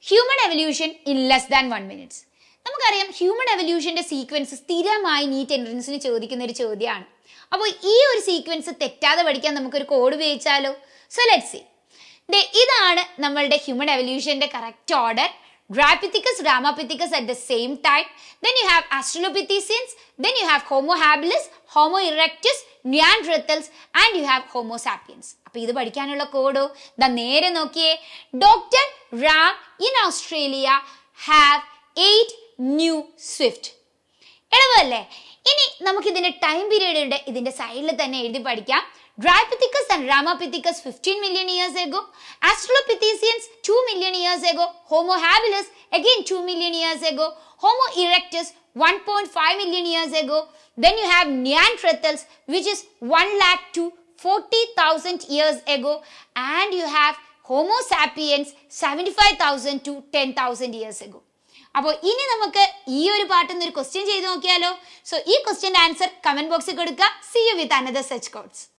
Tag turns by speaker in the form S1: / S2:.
S1: Human evolution in less than one minutes നമുക്കറിയാം human എവല്യൂഷന്റെ sequence സ്ഥിരമായി നീറ്റ് എൻട്രൻസിന് ചോദിക്കുന്ന ഒരു ചോദ്യമാണ് അപ്പോൾ ഈ ഒരു സീക്വൻസ് തെറ്റാതെ പഠിക്കാൻ നമുക്കൊരു കോഡ് ഉപയോഗിച്ചാലോ സോ ലെറ്റ് സി ഇതാണ് നമ്മളുടെ ഹ്യൂമൻ എവല്യൂഷന്റെ correct order Drypithecus, Ramapithecus at the same time. Then you have Australopithecines. Then you have Homo habilis, Homo erectus, Neanderthals, and you have Homo sapiens. അപ്പൊ ഇത് പഠിക്കാനുള്ള കോഡോ ദാ നേരെ നോക്കിയേ doctor Ram in Australia have eight new swift എളുപ്പമല്ലേ ഇനി നമുക്ക് ഇതിന്റെ ടൈം പീരീഡ് ഉണ്ട് ഇതിന്റെ സൈഡിൽ തന്നെ എഴുതി പഠിക്കാം Drypithecus and Ramapithecus 15 million years ago, Australopithecines 2 million years ago, Homo habilis again 2 million years ago, Homo erectus 1.5 million years ago, then you have Neanderthals which is 1 lakh to 40,000 years ago, and you have Homo sapiens 75,000 to 10,000 years ago. അപ്പോൾ ഇനി നമുക്ക് ഈ ഒരു പാട്ടിൽ നിന്ന് ഒരു question ചെയ്ത് നോക്കിയാലോ സോ ഈ ക്വസ്റ്റ്യൻ ആൻസർ കമന്റ് ബോക്സിൽ കൊടുക്കുക see you with another such codes